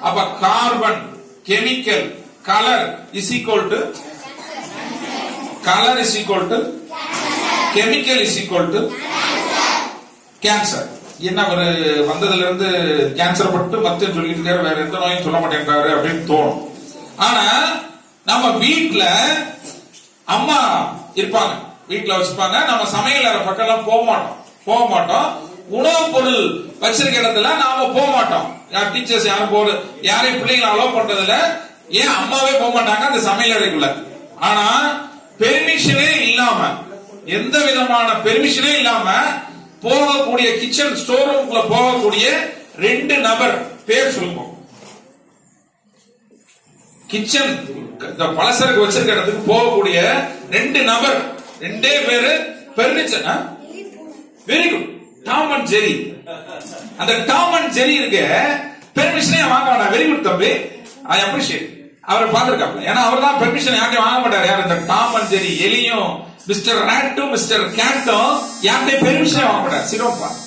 அப்ப carbon chemical colour is equal to colour is equal to chemical is equal to cancer என்ன அவரு வந்ததுல இருந்து கேன்சர் பட்டு மத்த சொல்லிட்டு இருக்காரு வேற எந்த நோயும் சொல்ல மாட்டேங்கிறாரு அப்படின்னு தோணும் ஆனா நம்ம வீட்ல அம்மா இருப்பாங்க வீட்ல வச்சுப்பாங்க நம்ம சமையல் அறை பக்கம் எல்லாம் போக மாட்டோம் போக மாட்டோம் உணவுப் பொருள் வச்சிருக்க இடத்துல நாம போக மாட்டோம் யார் டீச்சர்ஸ் யாரும் போற யாரையும் பிள்ளைங்களை அலோவ் பண்றதுல ஏன் அம்மாவே போக மாட்டாங்க அந்த சமையல் அறைக்குள்ள ஆனா பெர்மிஷனே இல்லாம எந்த விதமான பெர்மிஷனே இல்லாம போகக்கூடிய கிச்சன் ஸ்டோர் ரூம்குள்ள போகக்கூடிய ரெண்டு நபர் பேர் சொல்லுவோம் கிச்சன் இந்த பலசரக்கு வச்சிருக்க இடத்துக்கு போகக்கூடிய ரெண்டு நபர் ரெண்டே பேரு permission very good Tom and Jerry அந்த டாம் அண்ட் ஜெரி இருக்க பெர்மிஷனே வாங்க வேணாம் வெரி குட் தம்பி ஐ அப்ரிஷியேட் அவரை பார்த்திருக்காப்ல ஏன்னா அவர் தான் பெர்மிஷன் யார்ட்டையும் வாங்க மாட்டார் யார் இந்த டாம் அண்ட் ஜெரி எலியும் மிஸ்டர் ரேட்டும் மிஸ்டர் கேட்டும் யார்கிட்டயும் பெர்மிஷனே வாங்க மாட்டார் சிரோப்பா